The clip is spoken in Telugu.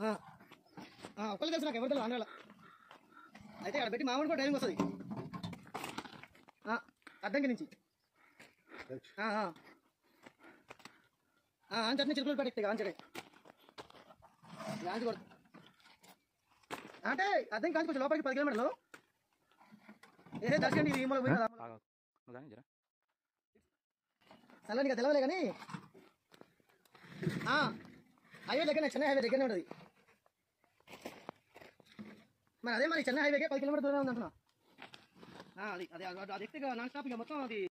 ఒక్కళ్ళు తెలుసు నాకు ఎవరు తెలుసు ఆంధ్రాలో అయితే అక్కడ పెట్టి మామూలు కూడా డ్రైవింగ్ వస్తుంది ఆ, అద్దంకి నుంచి ఆ, ఆ. ఆ, అంచట్ని చిరుకులు పెట్టి అంచడే గాంచి కొడుతుంది అంటే అద్దం కాంచి కొంచెం లోపలికి పది కిలోమీటర్లు ఏ దర్శనం ఇది ఈమలో పోయినా ఆగు. నువ్వు కానీ జరా అలా నీకు తెలవలే కానీ ఆ, హైవే దగ్గర చెన్నై హైవే దగ్గరనే ఉంటుంది మరి అదే మరి చెన్నై హైవేకే పది కిలోమీటర్ దూరం ఉంది అంటున్నా ఆ, అది అదే అది అది ఎక్కితే నాన్ స్టాప్ ఇక మొత్తం అది